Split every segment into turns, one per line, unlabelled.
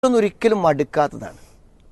ഒന്നും ഒരിക്കലും മടുക്കാത്തതാണ്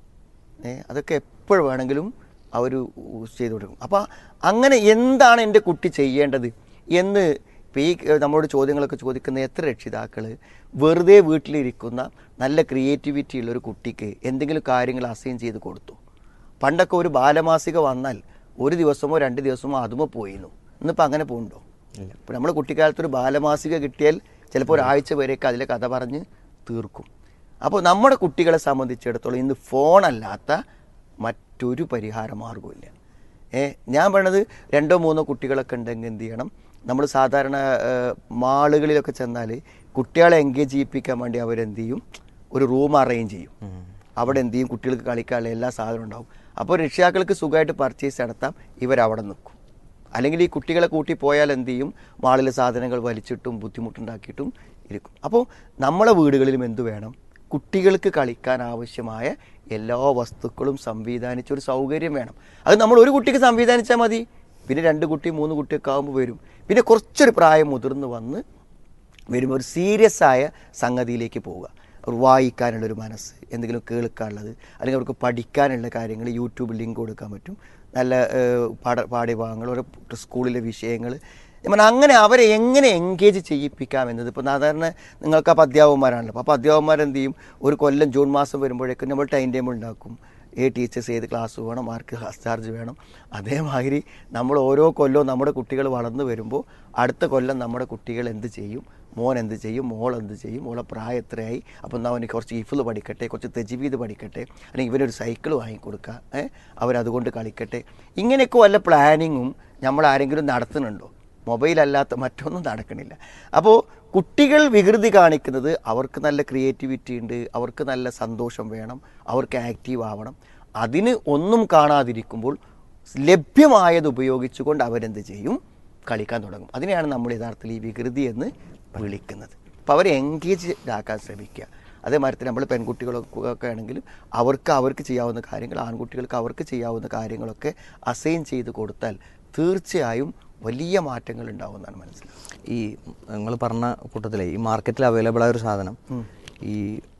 ഏ അതൊക്കെ എപ്പോഴും വേണമെങ്കിലും അവർ ചെയ്തു കൊടുക്കും അപ്പോൾ അങ്ങനെ എന്താണ് എൻ്റെ കുട്ടി ചെയ്യേണ്ടത് എന്ന് ഇപ്പോൾ ഈ ഏ, നമ്മളോട് ചോദ്യങ്ങളൊക്കെ ചോദിക്കുന്ന എത്ര രക്ഷിതാക്കൾ വെറുതെ വീട്ടിലിരിക്കുന്ന നല്ല ക്രിയേറ്റിവിറ്റി ഉള്ള ഒരു കുട്ടിക്ക് എന്തെങ്കിലും കാര്യങ്ങൾ അസൈൻ ചെയ്ത് കൊടുത്തു പണ്ടൊക്കെ ഒരു ബാലമാസിക വന്നാൽ ഒരു ദിവസമോ രണ്ട് ദിവസമോ അതുമോ പോയിരുന്നു ഇന്നിപ്പോൾ അങ്ങനെ പോകുന്നുണ്ടോ ഇപ്പോൾ നമ്മുടെ കുട്ടിക്കാലത്ത് ഒരു ബാലമാസിക കിട്ടിയാൽ ചിലപ്പോൾ ഒരാഴ്ച വരെയൊക്കെ അതിലെ കഥ പറഞ്ഞ് തീർക്കും അപ്പോൾ നമ്മുടെ കുട്ടികളെ സംബന്ധിച്ചിടത്തോളം ഇന്ന് ഫോണല്ലാത്ത മറ്റൊരു പരിഹാര മാർഗവുമില്ല ഏ ഞാൻ പറയണത് രണ്ടോ മൂന്നോ കുട്ടികളൊക്കെ ഉണ്ടെങ്കിൽ എന്ത് ചെയ്യണം നമ്മൾ സാധാരണ ഏഹ്, മാളുകളിലൊക്കെ ചെന്നാൽ കുട്ടികളെ എൻഗേജ് ചെയ്യിപ്പിക്കാൻ വേണ്ടി അവരെന്ത് ചെയ്യും ഒരു റൂം അറേഞ്ച് ചെയ്യും അവിടെ എന്ത് ചെയ്യും കുട്ടികൾക്ക് കളിക്കാനുള്ള എല്ലാ സാധനവും ഉണ്ടാവും അപ്പോൾ രക്ഷിതാക്കൾക്ക് സുഖമായിട്ട് പർച്ചേസ് നടത്താം ഇവരവിടെ നിൽക്കും അല്ലെങ്കിൽ ഈ കുട്ടികളെ കൂട്ടി പോയാൽ എന്ത് ചെയ്യും മാളിലെ സാധനങ്ങൾ വലിച്ചിട്ടും ബുദ്ധിമുട്ടുണ്ടാക്കിയിട്ടും ഇരിക്കും അപ്പോൾ നമ്മളെ വീടുകളിലും എന്തു വേണം കുട്ടികൾക്ക് കളിക്കാൻ ആവശ്യമായ എല്ലാ വസ്തുക്കളും സംവിധാനിച്ച ഒരു സൗകര്യം വേണം അത് നമ്മൾ ഒരു കുട്ടിക്ക് സംവിധാനിച്ചാൽ മതി പിന്നെ രണ്ട് കുട്ടി മൂന്ന് കുട്ടിയൊക്കെ ആകുമ്പോൾ വരും പിന്നെ കുറച്ചൊരു പ്രായം മുതിർന്ന് വന്ന് വരുമ്പോൾ ഒരു സീരിയസ് ആയ സംഗതിയിലേക്ക് പോവുക അവർ വായിക്കാനുള്ളൊരു മനസ്സ് എന്തെങ്കിലും കേൾക്കാനുള്ളത് അല്ലെങ്കിൽ അവർക്ക് പഠിക്കാനുള്ള കാര്യങ്ങൾ യൂട്യൂബിൽ ലിങ്ക് കൊടുക്കാൻ പറ്റും നല്ല ഏഹ്, പാഠ പാഠ്യഭാഗങ്ങൾ ഓരോ സ്കൂളിലെ വിഷയങ്ങൾ ഞാൻ പറഞ്ഞാൽ അങ്ങനെ അവരെ എങ്ങനെ എൻഗേജ് ചെയ്യിപ്പിക്കാം എന്നത് ഇപ്പോൾ സാധാരണ നിങ്ങൾക്ക് അപ്പോൾ അധ്യാപകന്മാരാണല്ലോ അപ്പോൾ അധ്യാപകന്മാരെന്ത് ചെയ്യും ഒരു കൊല്ലം ജൂൺ മാസം വരുമ്പോഴേക്കും നമ്മൾ ടൈം ടേബിൾ ഉണ്ടാക്കും ഏ ടീച്ചേഴ്സ് ഏത് ക്ലാസ് വേണം ആർക്ക് ക്ലാസ് ചാർജ് വേണം അതേമാതിരി നമ്മൾ ഓരോ കൊല്ലവും നമ്മുടെ കുട്ടികൾ വളർന്നു വരുമ്പോൾ അടുത്ത കൊല്ലം നമ്മുടെ കുട്ടികൾ എന്ത് ചെയ്യും മോൻ എന്ത് ചെയ്യും മോൾ എന്ത് ചെയ്യും മോളെ പ്രായം എത്രയായി അപ്പം എന്നാൽ അവന് കുറച്ച് ഇഫിൽ പഠിക്കട്ടെ കുറച്ച് തെജിവീത് പഠിക്കട്ടെ അല്ലെങ്കിൽ ഇവനൊരു സൈക്കിൾ വാങ്ങിക്കൊടുക്കുക ഏ അവരതുകൊണ്ട് കളിക്കട്ടെ ഇങ്ങനെയൊക്കെ വല്ല പ്ലാനിങ്ങും നമ്മൾ ആരെങ്കിലും നടത്തുന്നുണ്ടോ മൊബൈലല്ലാത്ത മറ്റൊന്നും നടക്കണില്ല അപ്പോൾ കുട്ടികൾ വികൃതി കാണിക്കുന്നത് അവർക്ക് നല്ല ക്രിയേറ്റിവിറ്റി ഉണ്ട് അവർക്ക് നല്ല സന്തോഷം വേണം അവർക്ക് ആക്റ്റീവ് ആവണം അതിന് ഒന്നും കാണാതിരിക്കുമ്പോൾ ലഭ്യമായത് ഉപയോഗിച്ചുകൊണ്ട് അവരെന്ത് ചെയ്യും കളിക്കാൻ തുടങ്ങും അതിനെയാണ് നമ്മൾ യഥാർത്ഥത്തിൽ ഈ വികൃതി എന്ന് വിളിക്കുന്നത് അപ്പോൾ അവരെ എൻഗേജ് ആക്കാൻ ശ്രമിക്കുക അതേമാതിരി തന്നെ നമ്മൾ പെൺകുട്ടികളൊക്കെ ഒക്കെ ആണെങ്കിലും അവർക്ക് അവർക്ക് ചെയ്യാവുന്ന കാര്യങ്ങൾ ആൺകുട്ടികൾക്ക് അവർക്ക് ചെയ്യാവുന്ന കാര്യങ്ങളൊക്കെ അസൈൻ ചെയ്ത് കൊടുത്താൽ തീർച്ചയായും വലിയ മാറ്റങ്ങൾ ഉണ്ടാവുമെന്നാണ് മനസ്സിലാക്കുന്നത്
ഈ നിങ്ങൾ പറഞ്ഞ കൂട്ടത്തിലെ ഈ മാർക്കറ്റിൽ അവൈലബിൾ ആയ ഒരു സാധനം ഈ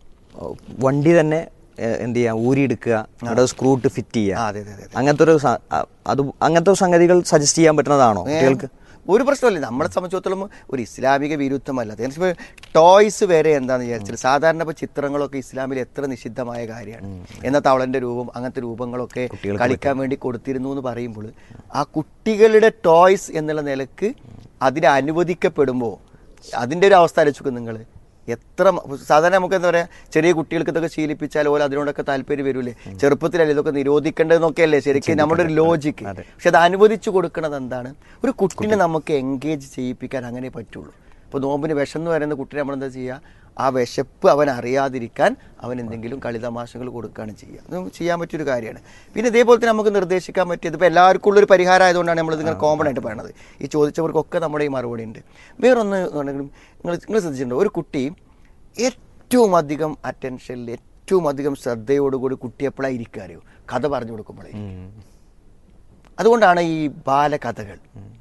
ഓ, വണ്ടി തന്നെ ഏ, എന്ത് ചെയ്യുക ഊരിയെടുക്കുക അവിടെ സ്ക്രൂ ഇട്ട് ഫിറ്റ്
ആ,
ചെയ്യുക
അതെ അതെ അതെ
അങ്ങനത്തെ ഒരു സ- അ- അത് അങ്ങനത്തെ സംഗതികൾ സജസ്റ്റ് ചെയ്യാൻ പറ്റുന്നതാണോ കുട്ടികൾക്ക്
ഒരു പ്രശ്നമില്ല നമ്മളെ സംബന്ധിച്ചിടത്തോളം ഒരു ഇസ്ലാമിക വിരുദ്ധമല്ല അതേപോലെ ടോയ്സ് വരെ എന്താണെന്ന് വിചാരിച്ചാൽ സാധാരണ ഇപ്പോൾ ചിത്രങ്ങളൊക്കെ ഇസ്ലാമിൽ എത്ര നിഷിദ്ധമായ കാര്യമാണ് എന്നാൽ തവളന്റെ രൂപം അങ്ങനത്തെ രൂപങ്ങളൊക്കെ കളിക്കാൻ വേണ്ടി കൊടുത്തിരുന്നു എന്ന് പറയുമ്പോൾ ആ കുട്ടികളുടെ ടോയ്സ് എന്നുള്ള നിലക്ക് അതിനെ അനുവദിക്കപ്പെടുമ്പോൾ അതിൻ്റെ ഒരു അവസ്ഥ ആലോചിക്കും നിങ്ങൾ എത്ര മ- സാധാരണ നമുക്ക് എന്താ പറയാ ചെറിയ കുട്ടികൾക്ക് ഇതൊക്കെ ശീലിപ്പിച്ചാൽ ഓല അതിനോടൊക്കെ താല്പര്യം വരൂലേ ചെറുപ്പത്തിലല്ലേ ഇതൊക്കെ നിരോധിക്കേണ്ടതെന്നൊക്കെയല്ലേ ശരിക്കും നമ്മുടെ ഒരു ലോജിക്ക് പക്ഷെ അത് അനുവദിച്ചു കൊടുക്കുന്നത് എന്താണ് ഒരു കുട്ടിനെ നമുക്ക് എൻഗേജ് ചെയ്യിപ്പിക്കാൻ അങ്ങനെ പറ്റുള്ളൂ ഇപ്പോൾ നോമ്പിന് വിശന്ന് വരുന്ന കുട്ടിനെ നമ്മൾ എന്താ ചെയ്യുക ആ വിശപ്പ് അവൻ അറിയാതിരിക്കാൻ അവൻ എന്തെങ്കിലും കളിതമാശകൾ കൊടുക്കുകയാണ് ചെയ്യുക അത് നമുക്ക് ചെയ്യാൻ പറ്റിയൊരു കാര്യമാണ് പിന്നെ ഇതേപോലെ തന്നെ നമുക്ക് നിർദ്ദേശിക്കാൻ പറ്റിയത് ഇപ്പോൾ എല്ലാവർക്കും ഉള്ളൊരു പരിഹാരം ആയതുകൊണ്ടാണ് നമ്മൾ ഇതിങ്ങനെ കോമൺ ആയിട്ട് പറയണത് ഈ ചോദിച്ചവർക്കൊക്കെ നമ്മുടെ ഈ മറുപടി ഉണ്ട് വേറൊന്ന് നിങ്ങൾ നിങ്ങൾ ശ്രദ്ധിച്ചിട്ടുണ്ടോ ഒരു കുട്ടി ഏറ്റവും അധികം അറ്റൻഷനിൽ ഏറ്റവും അധികം ശ്രദ്ധയോടുകൂടി കുട്ടി എപ്പോഴാണ് ഇരിക്കുക അറിയോ കഥ പറഞ്ഞു കൊടുക്കുമ്പോഴേ അതുകൊണ്ടാണ് ഈ ബാലകഥകൾ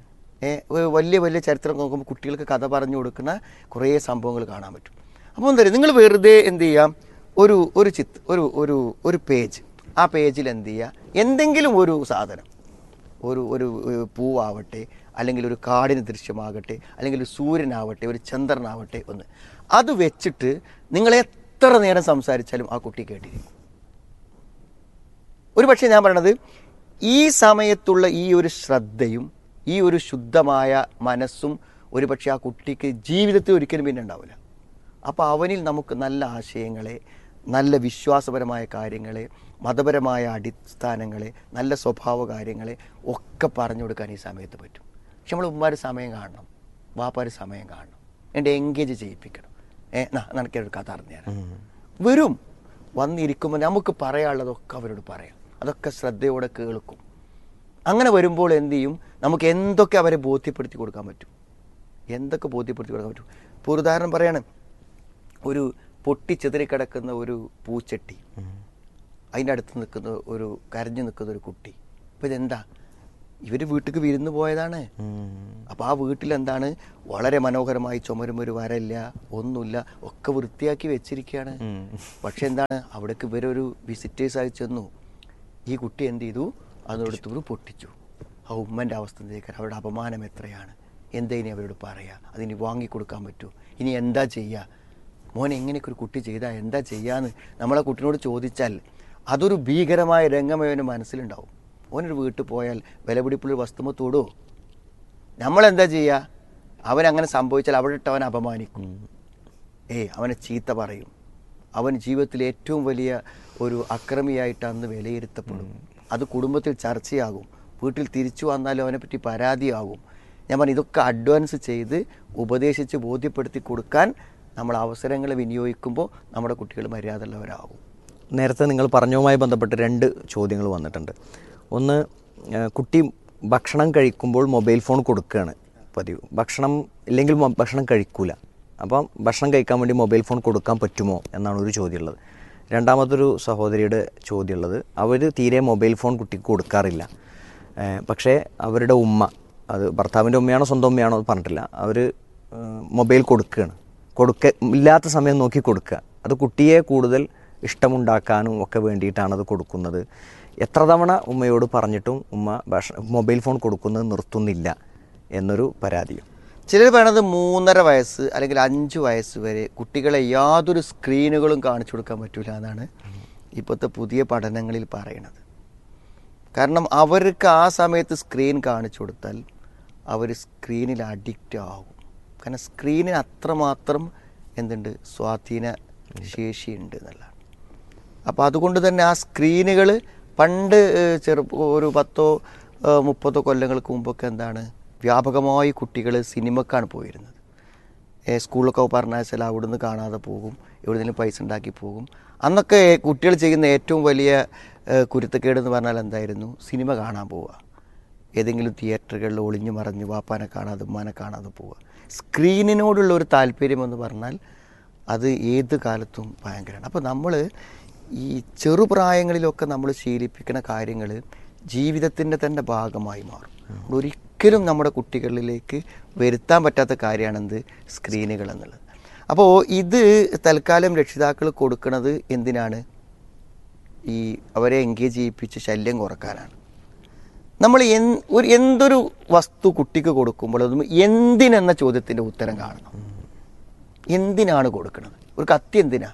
ഏ, ഒരു വലിയ വലിയ ചരിത്രം നോക്കുമ്പോൾ കുട്ടികൾക്ക് കഥ പറഞ്ഞു കൊടുക്കുന്ന കുറേ സംഭവങ്ങൾ കാണാൻ പറ്റും അപ്പോൾ എന്താ പറയുക നിങ്ങൾ വെറുതെ എന്ത് ചെയ്യാം ഒരു ഒരു ചിത്ത് ഒരു ഒരു ഒരു പേജ് ആ പേജിൽ എന്ത് ചെയ്യുക എന്തെങ്കിലും ഒരു സാധനം ഒരു ഒരു ഒരു പൂവാവട്ടെ അല്ലെങ്കിൽ ഒരു കാടിന് ദൃശ്യമാകട്ടെ അല്ലെങ്കിൽ ഒരു സൂര്യനാവട്ടെ ഒരു ചന്ദ്രനാവട്ടെ ഒന്ന് അത് വെച്ചിട്ട് നിങ്ങൾ എത്ര നേരം സംസാരിച്ചാലും ആ കുട്ടി കേട്ടിരിക്കും ഒരു പക്ഷേ ഞാൻ പറയണത് ഈ സമയത്തുള്ള ഈ ഒരു ശ്രദ്ധയും ഈ ഒരു ശുദ്ധമായ മനസ്സും ഒരു പക്ഷേ ആ കുട്ടിക്ക് ജീവിതത്തിൽ ഒരിക്കലും പിന്നെ ഉണ്ടാവില്ല അപ്പോൾ അവനിൽ നമുക്ക് നല്ല ആശയങ്ങളെ നല്ല വിശ്വാസപരമായ കാര്യങ്ങളെ മതപരമായ അടിസ്ഥാനങ്ങളെ നല്ല സ്വഭാവ കാര്യങ്ങളെ ഒക്കെ പറഞ്ഞു കൊടുക്കാൻ ഈ സമയത്ത് പറ്റും പക്ഷെ നമ്മൾ ഉമ്മാർ സമയം കാണണം വാപ്പാര് സമയം കാണണം എൻ്റെ എൻഗേജ് ചെയ്യിപ്പിക്കണം ഏ നാ നിനക്കൊരു കഥ അറിഞ്ഞുതരാം വരും വന്നിരിക്കുമ്പോൾ നമുക്ക് പറയാനുള്ളതൊക്കെ അവരോട് പറയാം അതൊക്കെ ശ്രദ്ധയോടെ കേൾക്കും അങ്ങനെ വരുമ്പോൾ എന്ത് ചെയ്യും നമുക്ക് എന്തൊക്കെ അവരെ ബോധ്യപ്പെടുത്തി കൊടുക്കാൻ പറ്റും എന്തൊക്കെ ബോധ്യപ്പെടുത്തി കൊടുക്കാൻ പറ്റും ഇപ്പോൾ ഒരു ഉദാഹരണം പറയാണ് ഒരു പൊട്ടിച്ചെതിറിക്കിടക്കുന്ന ഒരു പൂച്ചട്ടി അതിൻ്റെ അടുത്ത് നിൽക്കുന്ന ഒരു കരഞ്ഞു നിൽക്കുന്ന ഒരു കുട്ടി അപ്പോൾ ഇതെന്താ ഇവർ വീട്ടിലേക്ക് വിരുന്ന് പോയതാണ് അപ്പോൾ ആ വീട്ടിൽ എന്താണ് വളരെ മനോഹരമായി ചുമരും ഒരു വരല്ല ഒന്നുമില്ല ഒക്കെ വൃത്തിയാക്കി വെച്ചിരിക്കുകയാണ് പക്ഷെ എന്താണ് അവിടേക്ക് ഇവരൊരു വിസിറ്റേഴ്സായി ചെന്നു ഈ കുട്ടി എന്ത് ചെയ്തു അതിനടുത്ത് പൊട്ടിച്ചു ആ ഉമ്മൻ്റെ അവസ്ഥ എന്തേക്കാൻ അവരുടെ അപമാനം എത്രയാണ് എന്താ ഇനി അവരോട് പറയാ അതിനി വാങ്ങിക്കൊടുക്കാൻ പറ്റുമോ ഇനി എന്താ ചെയ്യുക മോൻ എങ്ങനെയൊക്കെ ഒരു കുട്ടി ചെയ്താൽ എന്താ ചെയ്യാന്ന് നമ്മളെ കുട്ടിനോട് ചോദിച്ചാൽ അതൊരു ഭീകരമായ രംഗം അവന് മനസ്സിലുണ്ടാവും ഓനൊരു വീട്ടിൽ പോയാൽ വിലപിടിപ്പുള്ള വസ്തുമ തൊടുമോ നമ്മളെന്താ ചെയ്യുക അവൻ അങ്ങനെ സംഭവിച്ചാൽ അവിടെ ഇട്ട് അവൻ അപമാനിക്കും ഏയ് അവനെ ചീത്ത പറയും അവൻ ജീവിതത്തിൽ ഏറ്റവും വലിയ ഒരു അക്രമിയായിട്ട് അന്ന് വിലയിരുത്തപ്പെടും അത് കുടുംബത്തിൽ ചർച്ചയാകും വീട്ടിൽ തിരിച്ചു വന്നാലും അവനെ പറ്റി പരാതിയാകും ഞാൻ പറഞ്ഞു ഇതൊക്കെ അഡ്വാൻസ് ചെയ്ത് ഉപദേശിച്ച് ബോധ്യപ്പെടുത്തി കൊടുക്കാൻ നമ്മൾ അവസരങ്ങൾ വിനിയോഗിക്കുമ്പോൾ നമ്മുടെ കുട്ടികൾ മര്യാദയുള്ളവരാകും
നേരത്തെ നിങ്ങൾ പറഞ്ഞതുമായി ബന്ധപ്പെട്ട് രണ്ട് ചോദ്യങ്ങൾ വന്നിട്ടുണ്ട് ഒന്ന് ആ, കുട്ടി ഭക്ഷണം കഴിക്കുമ്പോൾ മൊബൈൽ ഫോൺ കൊടുക്കുകയാണ് പതിവ് ഭക്ഷണം ഇല്ലെങ്കിൽ മൊ- ഭക്ഷണം കഴിക്കൂല അപ്പം ഭക്ഷണം കഴിക്കാൻ വേണ്ടി മൊബൈൽ ഫോൺ കൊടുക്കാൻ പറ്റുമോ എന്നാണ് ഒരു ചോദ്യമുള്ളത് രണ്ടാമതൊരു സഹോദരിയുടെ ചോദ്യമുള്ളത് അവർ തീരെ മൊബൈൽ ഫോൺ കുട്ടിക്ക് കൊടുക്കാറില്ല ഏ, പക്ഷേ അവരുടെ ഉമ്മ അത് ഭർത്താവിൻ്റെ ഉമ്മയാണോ സ്വന്തം ഉമ്മയാണോ എന്ന് പറഞ്ഞിട്ടില്ല അവർ മൊബൈൽ കൊടുക്കുകയാണ് കൊടുക്ക ഇല്ലാത്ത സമയം നോക്കി കൊടുക്കുക അത് കുട്ടിയെ കൂടുതൽ ഇഷ്ടമുണ്ടാക്കാനും ഒക്കെ വേണ്ടിയിട്ടാണ് അത് കൊടുക്കുന്നത് എത്ര തവണ ഉമ്മയോട് പറഞ്ഞിട്ടും ഉമ്മ ഭക്ഷ മൊബൈൽ ഫോൺ കൊടുക്കുന്നത് നിർത്തുന്നില്ല എന്നൊരു പരാതിയും
ചിലർ പറയണത് മൂന്നര വയസ്സ് അല്ലെങ്കിൽ അഞ്ച് വയസ്സ് വരെ കുട്ടികളെ യാതൊരു സ്ക്രീനുകളും കാണിച്ചു കൊടുക്കാൻ പറ്റൂല എന്നാണ് ഇപ്പോഴത്തെ പുതിയ പഠനങ്ങളിൽ പറയണത് കാരണം അവർക്ക് ആ സമയത്ത് സ്ക്രീൻ കാണിച്ചു കൊടുത്താൽ അവർ സ്ക്രീനിൽ അഡിക്റ്റ് ആകും കാരണം സ്ക്രീനിന് അത്രമാത്രം എന്തുണ്ട് സ്വാധീന ശേഷിയുണ്ട് എന്നുള്ളതാണ് അപ്പോൾ അതുകൊണ്ട് തന്നെ ആ സ്ക്രീനുകൾ പണ്ട് ഏഹ്, ചെറുപ്പ ഒരു പത്തോ ഏഹ്, മുപ്പതോ കൊല്ലങ്ങൾക്ക് മുമ്പൊക്കെ എന്താണ് വ്യാപകമായി കുട്ടികൾ സിനിമക്കാണ് പോയിരുന്നത് ഏഹ്, സ്കൂളിലൊക്കെ പറഞ്ഞാൽ അവിടുന്ന് കാണാതെ പോകും എവിടെയെങ്കിലും പൈസ ഉണ്ടാക്കി പോകും അന്നൊക്കെ കുട്ടികൾ ചെയ്യുന്ന ഏറ്റവും വലിയ ഏഹ്, കുരുത്തക്കേട് എന്ന് പറഞ്ഞാൽ എന്തായിരുന്നു സിനിമ കാണാൻ പോവുക ഏതെങ്കിലും തിയേറ്ററുകളിൽ ഒളിഞ്ഞു മറഞ്ഞ് വാപ്പാനെ കാണാതെ ഉമ്മാനെ കാണാതെ പോവുക സ്ക്രീനിനോടുള്ള ഒരു താല്പര്യം എന്ന് പറഞ്ഞാൽ അത് ഏത് കാലത്തും ഭയങ്കരമാണ് അപ്പോൾ നമ്മൾ ഈ ചെറുപ്രായങ്ങളിലൊക്കെ നമ്മൾ ശീലിപ്പിക്കുന്ന കാര്യങ്ങൾ ജീവിതത്തിൻ്റെ തന്നെ ഭാഗമായി മാറും അതുകൊണ്ട് ഒരിക്കലും നമ്മുടെ കുട്ടികളിലേക്ക് വരുത്താൻ പറ്റാത്ത കാര്യമാണെന്ത് സ്ക്രീനുകൾ എന്നുള്ളത് അപ്പോൾ ഇത് തൽക്കാലം രക്ഷിതാക്കൾ കൊടുക്കുന്നത് എന്തിനാണ് ഈ അവരെ എൻഗേജ് ചെയ്യിപ്പിച്ച് ശല്യം കുറക്കാനാണ് നമ്മൾ എൻ ഒരു എന്തൊരു വസ്തു കുട്ടിക്ക് കൊടുക്കുമ്പോൾ അതും എന്തിനെന്ന ചോദ്യത്തിൻ്റെ ഉത്തരം കാണണം എന്തിനാണ് കൊടുക്കുന്നത് ഒരു കത്തി എന്തിനാ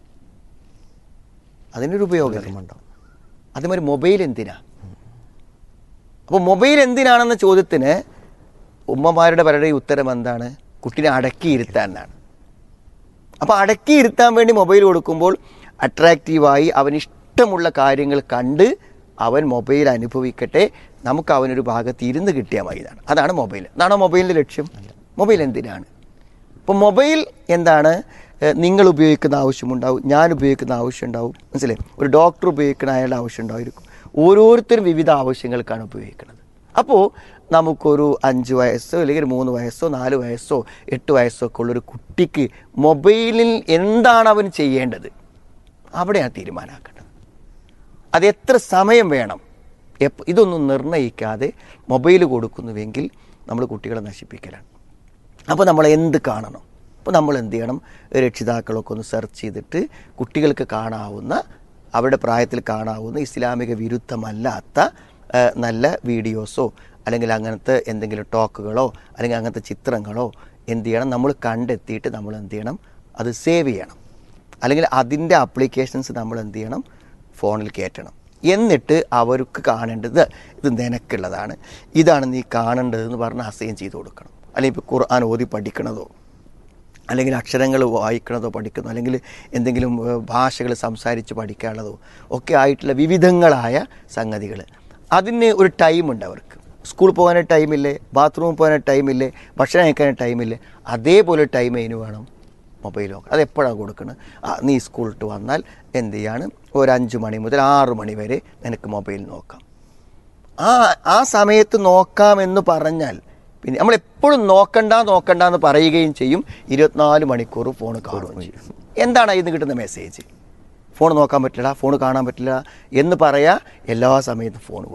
അതിനൊരു ഉപയോഗം അതേമാതിരി മൊബൈൽ എന്തിനാ അപ്പോൾ മൊബൈൽ എന്തിനാണെന്ന ചോദ്യത്തിന് ഉമ്മമാരുടെ പലരുടെയും ഉത്തരം എന്താണ് കുട്ടീനെ അടക്കിയിരുത്താൻ എന്നാണ് അപ്പോൾ അടക്കിയിരുത്താൻ വേണ്ടി മൊബൈൽ കൊടുക്കുമ്പോൾ അട്രാക്റ്റീവായി അവന് ഇഷ്ടമുള്ള കാര്യങ്ങൾ കണ്ട് അവൻ മൊബൈൽ അനുഭവിക്കട്ടെ നമുക്ക് അവനൊരു ഭാഗത്ത് ഇരുന്ന് കിട്ടിയാൽ മതി ഇതാണ് അതാണ് മൊബൈൽ അതാണോ മൊബൈലിൻ്റെ ലക്ഷ്യം മൊബൈൽ എന്തിനാണ് അപ്പോൾ മൊബൈൽ എന്താണ് ഏഹ് നിങ്ങൾ ഉപയോഗിക്കുന്ന ആവശ്യമുണ്ടാവും ഞാൻ ഉപയോഗിക്കുന്ന ആവശ്യം ഉണ്ടാവും മനസ്സിലായി ഒരു ഡോക്ടർ ഉപയോഗിക്കുന്ന അയാളുടെ ആവശ്യം ഉണ്ടായിരിക്കും ഓരോരുത്തരും വിവിധ ആവശ്യങ്ങൾക്കാണ് ഉപയോഗിക്കുന്നത് അപ്പോൾ നമുക്കൊരു അഞ്ച് വയസ്സോ അല്ലെങ്കിൽ ഒരു മൂന്ന് വയസ്സോ നാല് വയസ്സോ എട്ട് വയസ്സോ ഒക്കെ ഉള്ളൊരു കുട്ടിക്ക് മൊബൈലിൽ എന്താണ് അവൻ ചെയ്യേണ്ടത് അവിടെയാണ് തീരുമാനമാക്കേണ്ടത് അത് എത്ര സമയം വേണം എപ്പ ഇതൊന്നും നിർണ്ണയിക്കാതെ മൊബൈൽ കൊടുക്കുന്നുവെങ്കിൽ നമ്മൾ കുട്ടികളെ നശിപ്പിക്കലാണ് അപ്പോൾ നമ്മൾ എന്ത് കാണണം അപ്പോൾ നമ്മൾ എന്ത് ചെയ്യണം രക്ഷിതാക്കളൊക്കെ ഒന്ന് സെർച്ച് ചെയ്തിട്ട് കുട്ടികൾക്ക് കാണാവുന്ന അവരുടെ പ്രായത്തിൽ കാണാവുന്ന ഇസ്ലാമിക വിരുദ്ധമല്ലാത്ത ആ, നല്ല വീഡിയോസോ അല്ലെങ്കിൽ അങ്ങനത്തെ എന്തെങ്കിലും ടോക്കുകളോ അല്ലെങ്കിൽ അങ്ങനത്തെ ചിത്രങ്ങളോ എന്ത് ചെയ്യണം നമ്മൾ കണ്ടെത്തിയിട്ട് നമ്മൾ എന്ത് ചെയ്യണം അത് സേവ് ചെയ്യണം അല്ലെങ്കിൽ അതിൻ്റെ ആപ്ലിക്കേഷൻസ് നമ്മൾ എന്ത് ചെയ്യണം ഫോണിൽ കയറ്റണം എന്നിട്ട് അവർക്ക് കാണേണ്ടത് ഇത് നിനക്കുള്ളതാണ് ഇതാണ് നീ കാണേണ്ടതെന്ന് പറഞ്ഞ് അസൈൻ ചെയ്ത് കൊടുക്കണം അല്ലെങ്കിൽ ഇപ്പോൾ ഖുർആൻ ഓതി പഠിക്കണതോ അല്ലെങ്കിൽ അക്ഷരങ്ങൾ വായിക്കണതോ പഠിക്കുന്നതോ അല്ലെങ്കിൽ എന്തെങ്കിലും ഭാഷകൾ സംസാരിച്ച് പഠിക്കാനുള്ളതോ ഒക്കെ ആയിട്ടുള്ള വിവിധങ്ങളായ സംഗതികൾ അതിന് ഒരു ടൈമുണ്ട് അവർക്ക് സ്കൂളിൽ പോകാൻ ടൈമില്ലേ ബാത്റൂമിൽ പോകാൻ ടൈമില്ലേ ഭക്ഷണം കഴിക്കാൻ ടൈമില്ലേ അതേപോലെ ടൈം അതിന് വേണം മൊബൈൽ നോക്കണം അത് എപ്പോഴാണ് കൊടുക്കുന്നത് ആ നീ സ്കൂളിട്ട് വന്നാൽ എന്ത് ചെയ്യാണ് ഒരു അഞ്ച് മണി മുതൽ ആറ് മണി വരെ നിനക്ക് മൊബൈൽ നോക്കാം ആ ആ സമയത്ത് നോക്കാമെന്ന് പറഞ്ഞാൽ പിന്നെ നമ്മൾ എപ്പോഴും നോക്കണ്ട നോക്കണ്ട എന്ന് പറയുകയും ചെയ്യും ഇരുപത്തിനാല് മണിക്കൂർ ഫോൺ കാണുകയും ചെയ്യും എന്താണ് ഇതിന് കിട്ടുന്ന മെസ്സേജ് ഫോൺ നോക്കാൻ പറ്റില്ല ഫോൺ കാണാൻ പറ്റില്ല എന്ന് പറയാ എല്ലാ സമയത്തും ഫോൺ കൊടുക്കുക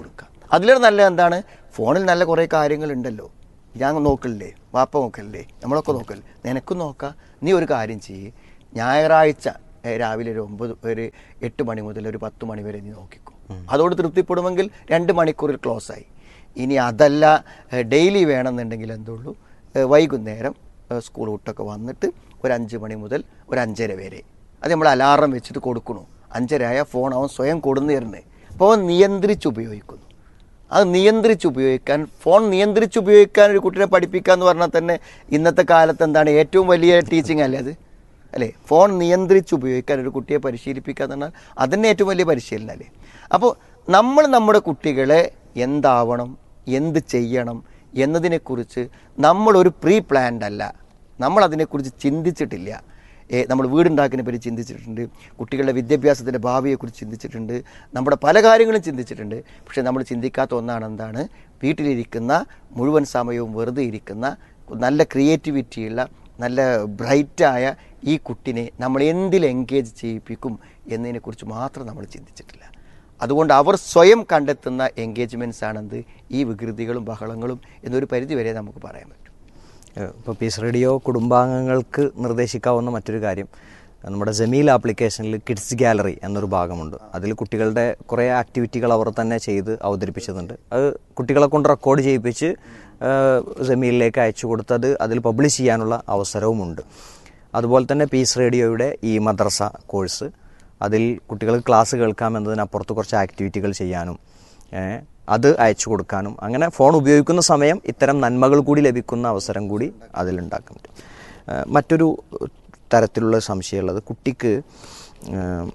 അതിലേറെ നല്ല എന്താണ് ഫോണിൽ നല്ല കുറേ കാര്യങ്ങളുണ്ടല്ലോ ഞാൻ നോക്കലില്ലേ വാപ്പ നോക്കലില്ലേ നമ്മളൊക്കെ നോക്കല്ലേ നിനക്കും നോക്കാം നീ ഒരു കാര്യം ചെയ്യ് ഞായറാഴ്ച ഏ, രാവിലെ ഒരു ഒമ്പത് ഒരു എട്ട് മണി മുതൽ ഒരു പത്ത് മണി വരെ നീ നോക്കിക്കോ അതോട് തൃപ്തിപ്പെടുമെങ്കിൽ രണ്ട് മണിക്കൂറിൽ ക്ലോസ് ആയി ഇനി അതല്ല ഡെയിലി വേണമെന്നുണ്ടെങ്കിൽ എന്തുള്ളൂ ഏ, വൈകുന്നേരം ഏ, സ്കൂൾ വിട്ടൊക്കെ വന്നിട്ട് ഒരു അഞ്ച് മണി മുതൽ ഒരു അഞ്ചര വരെ അത് നമ്മൾ അലാറം വെച്ചിട്ട് കൊടുക്കണു അഞ്ചരയായ ഫോൺ അവൻ സ്വയം കൊടുന്നു തരുന്നത് അപ്പോൾ അവൻ നിയന്ത്രിച്ച് ഉപയോഗിക്കുന്നു അത് നിയന്ത്രിച്ച് ഉപയോഗിക്കാൻ ഫോൺ നിയന്ത്രിച്ച് ഉപയോഗിക്കാൻ ഒരു കുട്ടിയെ പഠിപ്പിക്കുക എന്ന് പറഞ്ഞാൽ തന്നെ ഇന്നത്തെ കാലത്ത് എന്താണ് ഏറ്റവും വലിയ ടീച്ചിങ് അല്ലേ അത് അല്ലേ ഫോൺ നിയന്ത്രിച്ച് ഉപയോഗിക്കാൻ ഒരു കുട്ടിയെ പരിശീലിപ്പിക്കുക എന്ന് പറഞ്ഞാൽ അതന്നെ ഏറ്റവും വലിയ പരിശീലനം അല്ലേ അപ്പോൾ നമ്മൾ നമ്മുടെ കുട്ടികളെ എന്താവണം എന്ത് ചെയ്യണം എന്നതിനെക്കുറിച്ച് നമ്മളൊരു പ്രീ പ്ലാൻഡ് അല്ല നമ്മൾ അതിനെക്കുറിച്ച് ചിന്തിച്ചിട്ടില്ല ഏ, നമ്മൾ വീടുണ്ടാക്കുന്നതിനെ പറ്റി ചിന്തിച്ചിട്ടുണ്ട് കുട്ടികളുടെ വിദ്യാഭ്യാസത്തിൻ്റെ ഭാവിയെക്കുറിച്ച് ചിന്തിച്ചിട്ടുണ്ട് നമ്മുടെ പല കാര്യങ്ങളും ചിന്തിച്ചിട്ടുണ്ട് പക്ഷേ നമ്മൾ ചിന്തിക്കാത്ത ഒന്നാണ് എന്താണ് വീട്ടിലിരിക്കുന്ന മുഴുവൻ സമയവും വെറുതെ ഇരിക്കുന്ന നല്ല ക്രിയേറ്റിവിറ്റിയുള്ള നല്ല ബ്രൈറ്റായ ഈ കുട്ടിനെ നമ്മൾ എന്തിൽ എൻഗേജ് ചെയ്യിപ്പിക്കും എന്നതിനെക്കുറിച്ച് മാത്രം നമ്മൾ ചിന്തിച്ചിട്ടില്ല അതുകൊണ്ട് അവർ സ്വയം കണ്ടെത്തുന്ന എൻഗേജ്മെൻറ്റ്സ് ആണെന്ത് ഈ വികൃതികളും ബഹളങ്ങളും എന്നൊരു പരിധി വരെ നമുക്ക് പറയാൻ പറ്റും
ഇപ്പോൾ പീസ് റേഡിയോ കുടുംബാംഗങ്ങൾക്ക് നിർദ്ദേശിക്കാവുന്ന മറ്റൊരു കാര്യം നമ്മുടെ ജമീൽ ആപ്ലിക്കേഷനിൽ കിഡ്സ് ഗാലറി എന്നൊരു ഭാഗമുണ്ട് അതിൽ കുട്ടികളുടെ കുറേ ആക്ടിവിറ്റികൾ അവർ തന്നെ ചെയ്ത് അവതരിപ്പിച്ചതുണ്ട് അത് കുട്ടികളെ കൊണ്ട് റെക്കോർഡ് ചെയ്യിപ്പിച്ച് ജമീലിലേക്ക് അയച്ചു കൊടുത്തത് അതിൽ പബ്ലിഷ് ചെയ്യാനുള്ള അവസരവുമുണ്ട് അതുപോലെ തന്നെ പീസ് റേഡിയോയുടെ ഈ മദ്രസ കോഴ്സ് അതിൽ കുട്ടികൾക്ക് ക്ലാസ് കേൾക്കാമെന്നതിനപ്പുറത്ത് കുറച്ച് ആക്ടിവിറ്റികൾ ചെയ്യാനും ഏഹ് അത് അയച്ചു കൊടുക്കാനും അങ്ങനെ ഫോൺ ഉപയോഗിക്കുന്ന സമയം ഇത്തരം നന്മകൾ കൂടി ലഭിക്കുന്ന അവസരം കൂടി അതിലുണ്ടാക്കാൻ പറ്റും ഏഹ് മറ്റൊരു തരത്തിലുള്ള സംശയമുള്ളത് കുട്ടിക്ക് ഏഹ്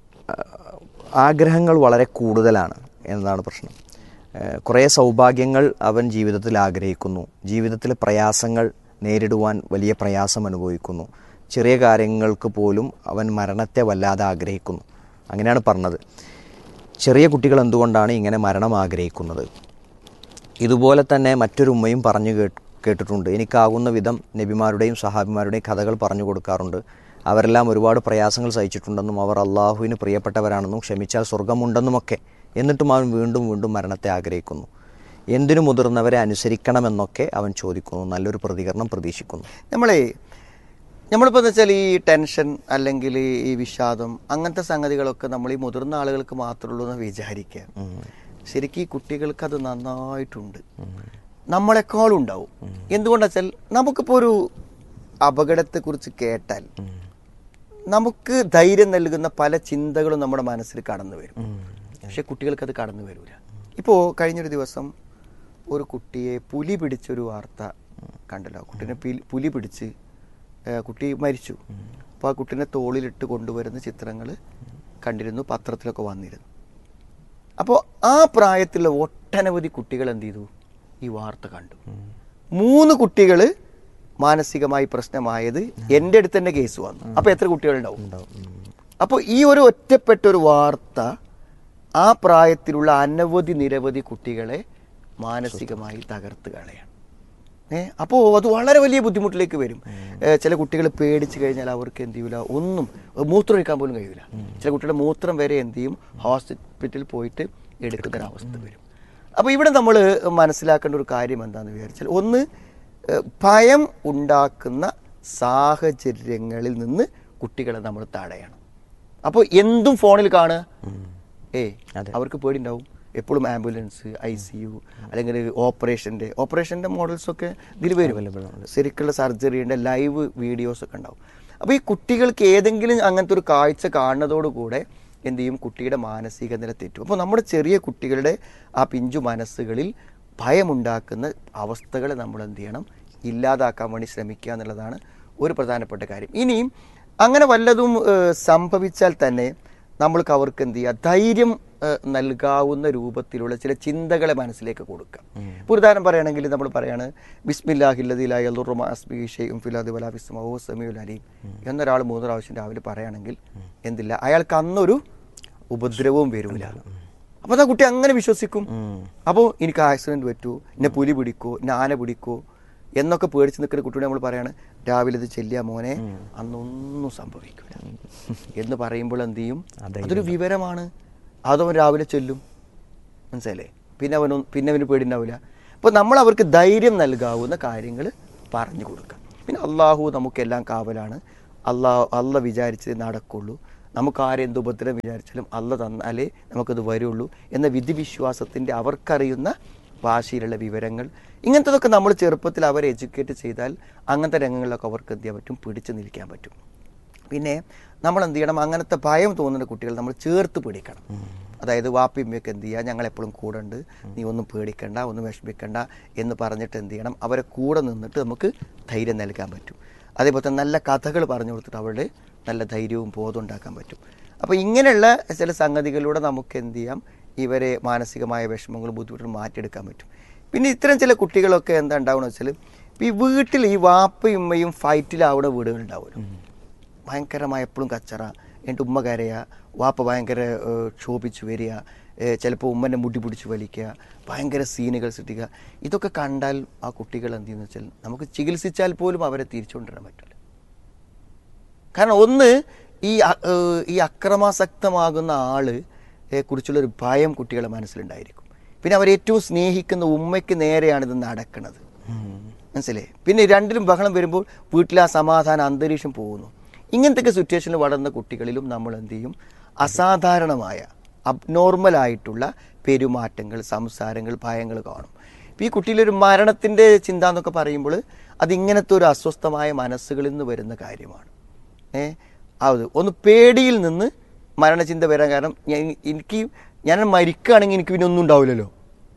ആഗ്രഹങ്ങൾ വളരെ കൂടുതലാണ് എന്നതാണ് പ്രശ്നം ഏഹ് കുറേ സൗഭാഗ്യങ്ങൾ അവൻ ജീവിതത്തിൽ ആഗ്രഹിക്കുന്നു ജീവിതത്തിലെ പ്രയാസങ്ങൾ നേരിടുവാൻ വലിയ പ്രയാസം അനുഭവിക്കുന്നു ചെറിയ കാര്യങ്ങൾക്ക് പോലും അവൻ മരണത്തെ വല്ലാതെ ആഗ്രഹിക്കുന്നു അങ്ങനെയാണ് പറഞ്ഞത് ചെറിയ കുട്ടികൾ എന്തുകൊണ്ടാണ് ഇങ്ങനെ മരണം ആഗ്രഹിക്കുന്നത് ഇതുപോലെ തന്നെ മറ്റൊരു ഉമ്മയും പറഞ്ഞു കേട്ട് കേട്ടിട്ടുണ്ട് എനിക്കാകുന്ന വിധം നബിമാരുടെയും സഹാബിമാരുടെയും കഥകൾ പറഞ്ഞു കൊടുക്കാറുണ്ട് അവരെല്ലാം ഒരുപാട് പ്രയാസങ്ങൾ സഹിച്ചിട്ടുണ്ടെന്നും അവർ അള്ളാഹുവിന് പ്രിയപ്പെട്ടവരാണെന്നും ക്ഷമിച്ചാൽ സ്വർഗമുണ്ടെന്നുമൊക്കെ എന്നിട്ടും അവൻ വീണ്ടും വീണ്ടും മരണത്തെ ആഗ്രഹിക്കുന്നു എന്തിനു മുതിർന്നവരെ അനുസരിക്കണമെന്നൊക്കെ അവൻ ചോദിക്കുന്നു നല്ലൊരു പ്രതികരണം പ്രതീക്ഷിക്കുന്നു
നമ്മളെ നമ്മളിപ്പോൾ എന്ന് വെച്ചാൽ ഈ ടെൻഷൻ അല്ലെങ്കിൽ ഈ വിഷാദം അങ്ങനത്തെ സംഗതികളൊക്കെ നമ്മൾ ഈ മുതിർന്ന ആളുകൾക്ക് മാത്രമേ ഉള്ളൂ എന്ന് വിചാരിക്കുക ശരിക്കും ഈ കുട്ടികൾക്ക് അത് നന്നായിട്ടുണ്ട് നമ്മളെക്കാളും ഉണ്ടാവും എന്തുകൊണ്ടാ വെച്ചാൽ നമുക്കിപ്പോൾ ഒരു അപകടത്തെക്കുറിച്ച് കേട്ടാൽ നമുക്ക് ധൈര്യം നൽകുന്ന പല ചിന്തകളും നമ്മുടെ മനസ്സിൽ കടന്നു വരും പക്ഷെ കുട്ടികൾക്ക് അത് കടന്നു വരില്ല ഇപ്പോൾ കഴിഞ്ഞൊരു ദിവസം ഒരു കുട്ടിയെ പുലി പിടിച്ചൊരു വാർത്ത കണ്ടല്ലോ ആ കുട്ടീനെ പിൽ- പുലി പിടിച്ച് ഏ, കുട്ടി മരിച്ചു അപ്പോൾ ആ കുട്ടീനെ തോളിലിട്ട് കൊണ്ടുവരുന്ന ചിത്രങ്ങൾ കണ്ടിരുന്നു പത്രത്തിലൊക്കെ വന്നിരുന്നു അപ്പോൾ ആ പ്രായത്തിലുള്ള ഒട്ടനവധി കുട്ടികൾ എന്ത് ചെയ്തു ഈ വാർത്ത കണ്ടു മൂന്ന് കുട്ടികൾ മാനസികമായി പ്രശ്നമായത് എൻ്റെ അടുത്ത് തന്നെ കേസ് വന്നു അപ്പോൾ എത്ര കുട്ടികളുണ്ടാവും അപ്പോൾ ഈ ഒരു ഒറ്റപ്പെട്ട ഒരു വാർത്ത ആ പ്രായത്തിലുള്ള അനവധി നിരവധി കുട്ടികളെ മാനസികമായി തകർത്ത് കളയാണ് ഏ അപ്പോൾ അത് വളരെ വലിയ ബുദ്ധിമുട്ടിലേക്ക് വരും ഏ, ചില കുട്ടികൾ പേടിച്ച് കഴിഞ്ഞാൽ അവർക്ക് എന്ത് ചെയ്യൂല ഒന്നും മൂത്രം ഒഴിക്കാൻ പോലും കഴിയൂല ചില കുട്ടികളുടെ മൂത്രം വരെ എന്ത് ചെയ്യും ഹോസ്പിറ്റലിൽ പോയിട്ട് എടുക്കുന്ന ഒരു അവസ്ഥ വരും അപ്പോൾ ഇവിടെ നമ്മൾ മനസ്സിലാക്കേണ്ട ഒരു കാര്യം എന്താണെന്ന് വിചാരിച്ചാൽ ഒന്ന് ഏ, ഭയം ഉണ്ടാക്കുന്ന സാഹചര്യങ്ങളിൽ നിന്ന് കുട്ടികളെ നമ്മൾ തടയണം അപ്പോൾ എന്തും ഫോണിൽ കാണുക ഏ അവർക്ക് പേടിണ്ടാവും എപ്പോഴും ആംബുലൻസ് ഐ സി യു അല്ലെങ്കിൽ ഓപ്പറേഷൻ്റെ ഓപ്പറേഷൻ്റെ മോഡൽസൊക്കെ ഇതിൽ വരും ശരിക്കുള്ള സർജറിയുടെ ലൈവ് വീഡിയോസ് ഒക്കെ ഉണ്ടാവും അപ്പോൾ ഈ കുട്ടികൾക്ക് ഏതെങ്കിലും അങ്ങനത്തെ ഒരു കാഴ്ച കാണുന്നതോടുകൂടെ എന്ത് ചെയ്യും കുട്ടിയുടെ മാനസിക നില തെറ്റും അപ്പോൾ നമ്മുടെ ചെറിയ കുട്ടികളുടെ ആ പിഞ്ചു മനസ്സുകളിൽ ഭയമുണ്ടാക്കുന്ന അവസ്ഥകളെ നമ്മൾ എന്ത് ചെയ്യണം ഇല്ലാതാക്കാൻ വേണ്ടി ശ്രമിക്കുക എന്നുള്ളതാണ് ഒരു പ്രധാനപ്പെട്ട കാര്യം ഇനിയും അങ്ങനെ വല്ലതും ഏഹ്, സംഭവിച്ചാൽ തന്നെ നമ്മൾക്ക് അവർക്ക് എന്ത് ചെയ്യുക ധൈര്യം ഏഹ്, നൽകാവുന്ന രൂപത്തിലുള്ള ചില ചിന്തകളെ മനസ്സിലേക്ക് കൊടുക്കുക ഇപ്പോൾ ഒരു ഉദാഹരണം പറയുകയാണെങ്കിൽ നമ്മൾ പറയാണ് ബിസ്മില്ലാഹില്ലതിലായും ഫിലാദി വലാഫിസ്മോ സമീഉൽ അലീം എന്നൊരാൾ മൂന്ന് പ്രാവശ്യം രാവിലെ പറയുകയാണെങ്കിൽ എന്തില്ല അയാൾക്ക് അന്നൊരു ഉപദ്രവവും വരൂല അപ്പോൾ ആ കുട്ടി അങ്ങനെ വിശ്വസിക്കും അപ്പോൾ എനിക്ക് ആക്സിഡന്റ് പറ്റൂ എന്നെ പുലി പിടിക്കോ എന്നെ ആന പിടിക്കോ എന്നൊക്കെ പേടിച്ച് നിൽക്കുന്ന കുട്ടിയോട് നമ്മൾ പറയാണ് രാവിലെ ഇത് ചെല്ലിയ മോനെ അന്നൊന്നും സംഭവിക്കില്ല എന്ന് പറയുമ്പോൾ എന്ത് ചെയ്യും അതൊരു വിവരമാണ് അതവൻ രാവിലെ ചെല്ലും മനസ്സിലേ പിന്നെ അവനും പിന്നെ അവന് പേടിണ്ടാവില്ല അപ്പോൾ നമ്മൾ അവർക്ക് ധൈര്യം നൽകാവുന്ന കാര്യങ്ങൾ പറഞ്ഞു കൊടുക്കുക പിന്നെ അള്ളാഹു നമുക്കെല്ലാം കാവലാണ് അള്ളാഹ് അള്ള വിചാരിച്ചത് നടക്കുള്ളൂ നമുക്ക് ആരെന്ത് ഉപദ്രവം വിചാരിച്ചാലും അല്ല തന്നാലേ നമുക്കത് വരുള്ളൂ എന്ന വിധിവിശ്വാസത്തിൻ്റെ അവർക്കറിയുന്ന ഭാഷയിലുള്ള വിവരങ്ങൾ ഇങ്ങനത്തതൊക്കെ നമ്മൾ ചെറുപ്പത്തിൽ അവരെ എഡ്യൂക്കേറ്റ് ചെയ്താൽ അങ്ങനത്തെ രംഗങ്ങളിലൊക്കെ അവർക്ക് എന്ത് ചെയ്യാൻ പറ്റും പിടിച്ചു നിൽക്കാൻ പറ്റും പിന്നെ നമ്മൾ എന്ത് ചെയ്യണം അങ്ങനത്തെ ഭയം തോന്നുന്ന കുട്ടികൾ നമ്മൾ ചേർത്ത് പിടിക്കണം അതായത് വാപ്പിയമ്മയൊക്കെ എന്ത് ചെയ്യുക ഞങ്ങൾ എപ്പോഴും കൂടെ ഉണ്ട് നീ ഒന്നും പേടിക്കണ്ട ഒന്നും വിഷമിക്കണ്ട എന്ന് പറഞ്ഞിട്ട് എന്ത് ചെയ്യണം അവരെ കൂടെ നിന്നിട്ട് നമുക്ക് ധൈര്യം നൽകാൻ പറ്റും അതേപോലെ തന്നെ നല്ല കഥകൾ പറഞ്ഞു കൊടുത്തിട്ട് അവരുടെ നല്ല ധൈര്യവും ബോധം ഉണ്ടാക്കാൻ പറ്റും അപ്പോൾ ഇങ്ങനെയുള്ള ചില സംഗതികളിലൂടെ നമുക്ക് എന്ത് ചെയ്യാം ഇവരെ മാനസികമായ വിഷമങ്ങളും ബുദ്ധിമുട്ടുകളും മാറ്റിയെടുക്കാൻ പറ്റും പിന്നെ ഇത്തരം ചില കുട്ടികളൊക്കെ എന്താ ഉണ്ടാവുക വെച്ചാൽ ഈ വീട്ടിൽ ഈ വാപ്പയും ഉമ്മയും ഫൈറ്റിലാവുന്ന വീടുകൾ ഉണ്ടാവുമല്ലോ ഭയങ്കരമായ എപ്പോഴും കച്ചറ എന്നിട്ട് ഉമ്മ കരയുക വാപ്പ ഭയങ്കര ഏഹ്, ക്ഷോഭിച്ച് വരിക ചിലപ്പോൾ ഉമ്മനെ മുടി പിടിച്ച് വലിക്കുക ഭയങ്കര സീനുകൾ സൃഷ്ടിക്കുക ഇതൊക്കെ കണ്ടാൽ ആ കുട്ടികൾ എന്ത് ചെയ്യുന്നു വെച്ചാൽ നമുക്ക് ചികിത്സിച്ചാൽ പോലും അവരെ തിരിച്ചുകൊണ്ടുവരാൻ പറ്റില്ല കാരണം ഒന്ന് ഈ അ- ഏഹ് ഈ അക്രമാസക്തമാകുന്ന ആള് ഏ കുറിച്ചുള്ളൊരു ഭയം കുട്ടികളുടെ മനസ്സിലുണ്ടായിരിക്കും പിന്നെ അവരേറ്റവും സ്നേഹിക്കുന്ന ഉമ്മയ്ക്ക് നേരെയാണ് ഇത് നടക്കുന്നത് മനസ്സിലേ പിന്നെ രണ്ടിലും ബഹളം വരുമ്പോൾ വീട്ടിൽ ആ സമാധാന അന്തരീക്ഷം പോകുന്നു ഇങ്ങനത്തെ സിറ്റുവേഷനിൽ വളർന്ന കുട്ടികളിലും നമ്മൾ എന്ത് ചെയ്യും അസാധാരണമായ അബ്നോർമൽ ആയിട്ടുള്ള പെരുമാറ്റങ്ങൾ സംസാരങ്ങൾ ഭയങ്ങൾ കാണും ഇപ്പം ഈ കുട്ടിയിലൊരു മരണത്തിൻ്റെ ചിന്ത എന്നൊക്കെ പറയുമ്പോൾ അതിങ്ങനത്തെ ഒരു അസ്വസ്ഥമായ മനസ്സുകളിൽ നിന്ന് വരുന്ന കാര്യമാണ് ഏ അത് ഒന്ന് പേടിയിൽ നിന്ന് മരണചിന്ത വരാൻ കാരണം ഞാൻ- എനിക്ക് ഞാൻ മരിക്കുകയാണെങ്കിൽ എനിക്ക് പിന്നെ ഒന്നും ഉണ്ടാവില്ലല്ലോ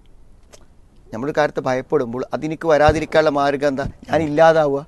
നമ്മളൊരു കാര്യത്തെ ഭയപ്പെടുമ്പോൾ അതെനിക്ക് വരാതിരിക്കാനുള്ള മാർഗം എന്താ ഞാൻ ഇല്ലാതാവുക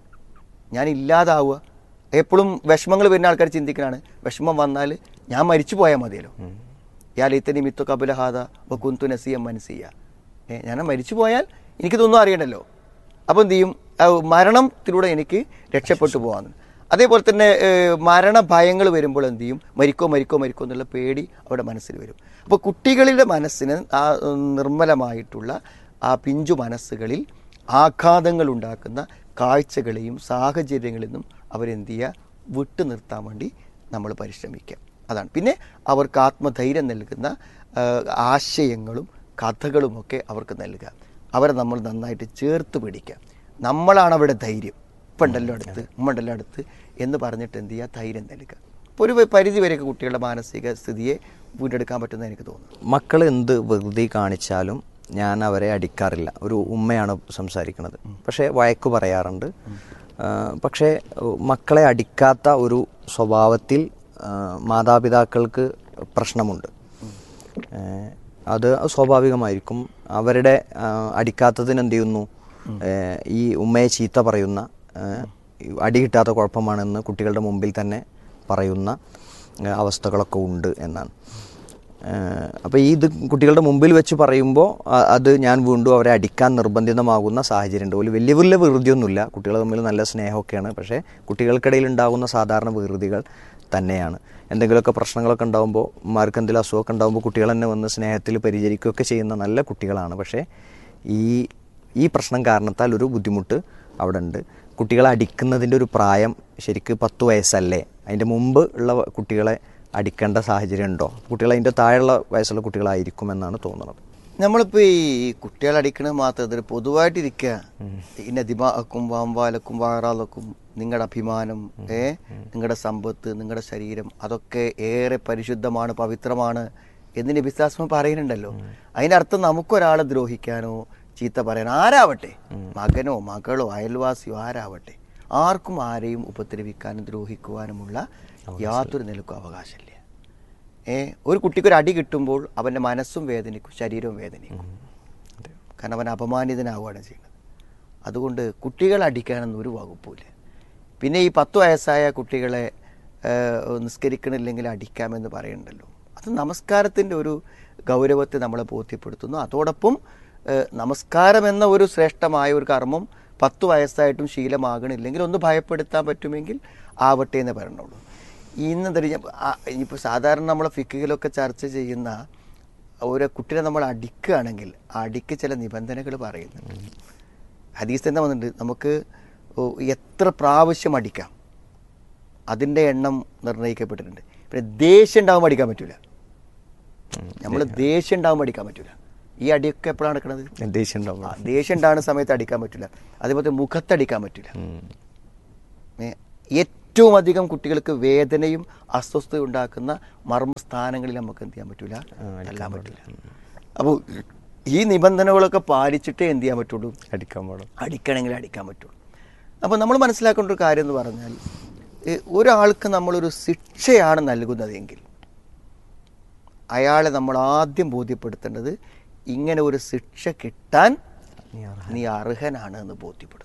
ഞാൻ ഇല്ലാതാവുക എപ്പോഴും വിഷമങ്ങൾ വരുന്ന ആൾക്കാർ ചിന്തിക്കണാണ് വിഷമം വന്നാൽ ഞാൻ മരിച്ചു പോയാൽ മതിയല്ലോ യാ ലൈത്തനി മിത്തു കബുലഹാദ വ കുന്തു നസിയം മനസ്സിയ ഏ ഞാൻ മരിച്ചു പോയാൽ എനിക്കിതൊന്നും അറിയണ്ടല്ലോ അപ്പോൾ എന്ത് ചെയ്യും ആ മരണത്തിലൂടെ എനിക്ക് രക്ഷപ്പെട്ടു പോകാമെന്ന് അതേപോലെ തന്നെ ഏഹ്, മരണ ഭയങ്ങൾ വരുമ്പോൾ എന്ത് ചെയ്യും മരിക്കോ മരിക്കോ മരിക്കോ എന്നുള്ള പേടി അവിടെ മനസ്സിൽ വരും അപ്പോൾ കുട്ടികളുടെ മനസ്സിന് ആ ഉം, നിർമ്മലമായിട്ടുള്ള ആ പിഞ്ചു മനസ്സുകളിൽ ആഘാതങ്ങൾ ഉണ്ടാക്കുന്ന കാഴ്ചകളെയും സാഹചര്യങ്ങളിൽ നിന്നും അവരെന്ത് ചെയ്യുക വിട്ടു നിർത്താൻ വേണ്ടി നമ്മൾ പരിശ്രമിക്കുക അതാണ് പിന്നെ അവർക്ക് ആത്മധൈര്യം നൽകുന്ന ആ, ആശയങ്ങളും കഥകളുമൊക്കെ അവർക്ക് നൽകുക അവരെ നമ്മൾ നന്നായിട്ട് ചേർത്ത് പിടിക്കുക നമ്മളാണ് അവരുടെ ധൈര്യം ഇപ്പം ഉണ്ടല്ലോ അടുത്ത് ഉമ്മ ഉണ്ടല്ലോ അടുത്ത് എന്ന് പറഞ്ഞിട്ട് എന്ത് ചെയ്യുക ധൈര്യം നൽകുക അപ്പോൾ ഒരു പരിധി വരെയൊക്കെ കുട്ടികളുടെ മാനസിക സ്ഥിതിയെ വീണ്ടെടുക്കാൻ പറ്റുമെന്ന് എനിക്ക് തോന്നുന്നു
മക്കൾ എന്ത് വെറുതെ കാണിച്ചാലും ഞാൻ അവരെ അടിക്കാറില്ല ഒരു ഉമ്മയാണ് സംസാരിക്കുന്നത് പക്ഷേ വഴക്ക് പറയാറുണ്ട് ആ, പക്ഷേ ഉ, മക്കളെ അടിക്കാത്ത ഒരു സ്വഭാവത്തിൽ ആ, മാതാപിതാക്കൾക്ക് പ്രശ്നമുണ്ട് ഏ, അത് സ്വാഭാവികമായിരിക്കും അവരുടെ ആ, അടിക്കാത്തതിന് എന്ത് ചെയ്യുന്നു ഏ, ഈ ഉമ്മയെ ചീത്ത പറയുന്ന ഏ, ഈ അടി കിട്ടാത്ത കുഴപ്പമാണെന്ന് കുട്ടികളുടെ മുമ്പിൽ തന്നെ പറയുന്ന ഏ, അവസ്ഥകളൊക്കെ ഉണ്ട് എന്നാണ് അപ്പോൾ ഈ ഇത് കുട്ടികളുടെ മുമ്പിൽ വെച്ച് പറയുമ്പോൾ അത് ഞാൻ വീണ്ടും അവരെ അടിക്കാൻ നിർബന്ധിതമാകുന്ന സാഹചര്യമുണ്ട് ഒരു വലിയ വലിയ വിറുതിയൊന്നുമില്ല കുട്ടികൾ തമ്മിൽ നല്ല സ്നേഹമൊക്കെയാണ് പക്ഷേ കുട്ടികൾക്കിടയിൽ ഉണ്ടാകുന്ന സാധാരണ വിറുതികൾ തന്നെയാണ് എന്തെങ്കിലുമൊക്കെ പ്രശ്നങ്ങളൊക്കെ ഉണ്ടാകുമ്പോൾ ഉമ്മാർക്ക് എന്തെങ്കിലും അസുഖമൊക്കെ ഉണ്ടാകുമ്പോൾ കുട്ടികൾ തന്നെ വന്ന് സ്നേഹത്തിൽ പരിചരിക്കുകയൊക്കെ ചെയ്യുന്ന നല്ല കുട്ടികളാണ് പക്ഷേ ഈ ഈ പ്രശ്നം കാരണത്താൽ ഒരു ബുദ്ധിമുട്ട് അവിടെ ഉണ്ട് കുട്ടികളെ അടിക്കുന്നതിൻ്റെ ഒരു പ്രായം ശരിക്ക് പത്ത് വയസ്സല്ലേ അതിൻ്റെ മുമ്പ് ഉള്ള കുട്ടികളെ അടിക്കേണ്ട സാഹചര്യം ഉണ്ടോ കുട്ടികൾ അതിൻ്റെ താഴെയുള്ള വയസ്സുള്ള കുട്ടികളായിരിക്കും എന്നാണ് തോന്നുന്നത്
നമ്മളിപ്പോൾ ഈ കുട്ടികളെ അടിക്കണത് മാത്രം ഇതൊരു പൊതുവായിട്ടിരിക്കുക ഇന്ന ദിമാക്കും വാമ്പാലക്കും വാറാലക്കും നിങ്ങളുടെ അഭിമാനം ഏ നിങ്ങളുടെ സമ്പത്ത് നിങ്ങളുടെ ശരീരം അതൊക്കെ ഏറെ പരിശുദ്ധമാണ് പവിത്രമാണ് എന്ന് നബിസാസ്മ പറയുന്നുണ്ടല്ലോ അതിനർത്ഥം നമുക്കൊരാളെ ദ്രോഹിക്കാനോ ചീത്ത പറയാനോ ആരാവട്ടെ മകനോ മകളോ അയൽവാസിയോ ആരാവട്ടെ ആർക്കും ആരെയും ഉപദ്രവിക്കാനും ദ്രോഹിക്കുവാനുമുള്ള യാതൊരു നിലക്കും അവകാശമില്ല ഏ ഒരു കുട്ടിക്ക് ഒരു അടി കിട്ടുമ്പോൾ അവൻ്റെ മനസ്സും വേദനിക്കും ശരീരവും വേദനിക്കും കാരണം അവൻ അപമാനിതനാവുകയാണ് ചെയ്യുന്നത് അതുകൊണ്ട് കുട്ടികളെ അടിക്കാനൊന്നും ഒരു വകുപ്പില്ല പിന്നെ ഈ പത്ത് വയസ്സായ കുട്ടികളെ ഏ, നിസ്കരിക്കണില്ലെങ്കിൽ അടിക്കാമെന്ന് പറയുന്നുണ്ടല്ലോ അത് നമസ്കാരത്തിൻ്റെ ഒരു ഗൗരവത്തെ നമ്മളെ ബോധ്യപ്പെടുത്തുന്നു അതോടൊപ്പം ഏ, നമസ്കാരം എന്ന ഒരു ശ്രേഷ്ഠമായ ഒരു കർമ്മം പത്ത് വയസ്സായിട്ടും ശീലമാകണില്ലെങ്കിൽ ഒന്ന് ഭയപ്പെടുത്താൻ പറ്റുമെങ്കിൽ ആവട്ടെ എന്ന് പറയണുള്ളൂ ഇന്നെന്താ ഇനിയിപ്പോൾ സാധാരണ നമ്മളെ ഫിക്കുകളൊക്കെ ചർച്ച ചെയ്യുന്ന ഒരു കുട്ടിനെ നമ്മൾ അടിക്കുകയാണെങ്കിൽ ആ അടിക്ക് ചില നിബന്ധനകൾ പറയുന്നുണ്ട് ഹദീസ് തന്നെ വന്നിട്ടുണ്ട് നമുക്ക് ഓ, എത്ര പ്രാവശ്യം അടിക്കാം അതിൻ്റെ എണ്ണം നിർണ്ണയിക്കപ്പെട്ടിട്ടുണ്ട് പിന്നെ ദേഷ്യം ഉണ്ടാകുമ്പോൾ അടിക്കാൻ പറ്റില്ല നമ്മൾ ദേഷ്യം ഉണ്ടാകുമ്പോൾ അടിക്കാൻ പറ്റില്ല ഈ അടിയൊക്കെ എപ്പോഴാണ് നടക്കുന്നത്
ദേഷ്യം ഉണ്ടാവും
ആ, ദേഷ്യം ഉണ്ടാകുന്ന സമയത്ത് അടിക്കാൻ പറ്റില്ല അതേപോലെ മുഖത്തടിക്കാൻ പറ്റില്ല ഏ, ഏറ്റവും അധികം കുട്ടികൾക്ക് വേദനയും അസ്വസ്ഥതയും ഉണ്ടാക്കുന്ന മർമ്മസ്ഥാനങ്ങളിൽ നമുക്ക് എന്ത് ചെയ്യാൻ പറ്റില്ല തല്ലാൻ പറ്റില്ല അപ്പോൾ ഈ നിബന്ധനകളൊക്കെ പാലിച്ചിട്ടേ എന്ത് ചെയ്യാൻ പറ്റുള്ളൂ
അടിക്കാൻ പാടും
അടിക്കണമെങ്കിൽ അടിക്കാൻ പറ്റുള്ളൂ അപ്പോൾ നമ്മൾ മനസ്സിലാക്കേണ്ട ഒരു കാര്യം എന്ന് പറഞ്ഞാൽ ഏ, ഒരാൾക്ക് നമ്മളൊരു ശിക്ഷയാണ് നൽകുന്നതെങ്കിൽ അയാളെ നമ്മൾ ആദ്യം ബോധ്യപ്പെടുത്തേണ്ടത് ഇങ്ങനെ ഒരു ശിക്ഷ കിട്ടാൻ
നീ അർഹ-
നീ അർഹനാണ് എന്ന് ബോധ്യപ്പെടുത്തണം